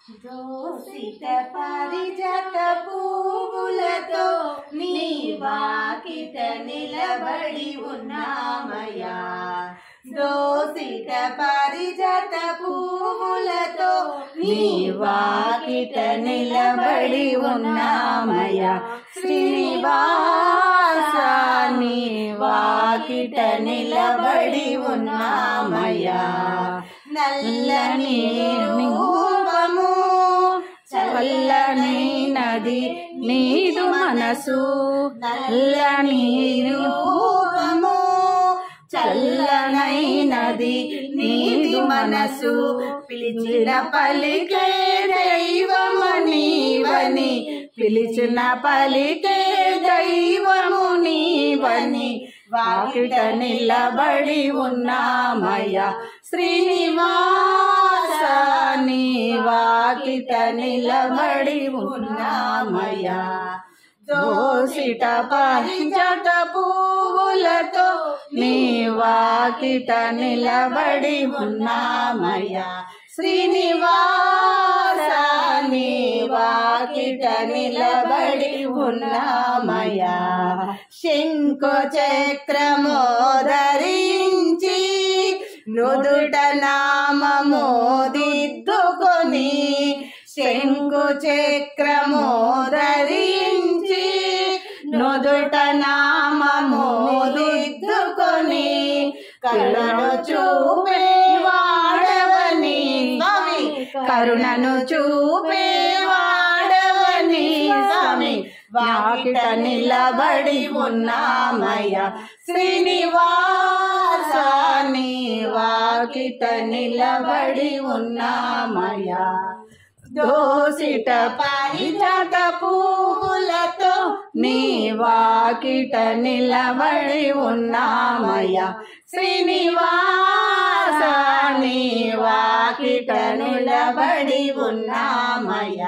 దోసిత పారిజాత పువ్వులతో నీ వాకిట నిలబడి ఉన్నామయ్యా దోసిత పారిజాత పువ్వులతో నీ వాకిట నిలబడి ఉన్నామయ్యా శ్రీనివాస నీ వాకిట నిలబడి ఉన్నామయ్యా నల్లని రూపము చల్లని నది నీదు మనసు నల్లని రూపము చల్లనైనది నీది మనసు పిలిచిన పలికే దైవము నీవని పిలిచిన పలికే దైవము నీవని వాకిట నిలబడి ఉన్నామయ్యా శ్రీనివాస నీ వాకిట నిలబడి ఉన్నామయ్యా దోసిట పారిజాత పువ్వులతో నీ వాకిట నిలబడి ఉన్నామయ్యా శ్రీనివాస నీ వాకిట నిలబడి ఉన్నామయ్యా శంకు చక్రము ధరించి నుదుట నామము దిద్దుకొని శంకు చక్రము ధరించి నుదుట నామము దిద్దుకొని కరుణను చూపే వాడవని స్వామి కరుణను చూపే వాడవని స్వామి వాకిట నిలబడి ఉన్నామయ్య శ్రీనివాస నీ వాకిట నిలబడి ఉన్నామయ్య దోసిట పారిజాత పువ్వులతో నీ వాకిట నిలబడి ఉన్నామయ్య శ్రీనివాస నీ వాకిట నిలబడి ఉన్నామయ్య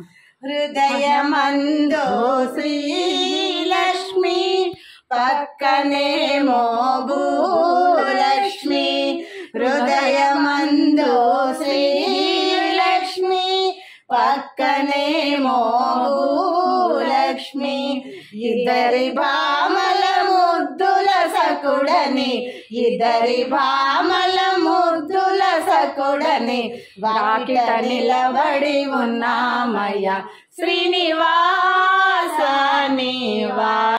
హృదయమందో శ్రీలక్ష్మి పక్కనేమో భూలక్ష్మి హృదయమందో శ్రీలక్ష్మి పక్కనేమో భూలక్ష్మి ఇద్దరి భామల ముద్దుల సకుడని ఇద్దరి భామల ముద్దుల సకుడని వాకిట నిలబడి ఉన్నామయ్య శ్రీనివాస నీ వా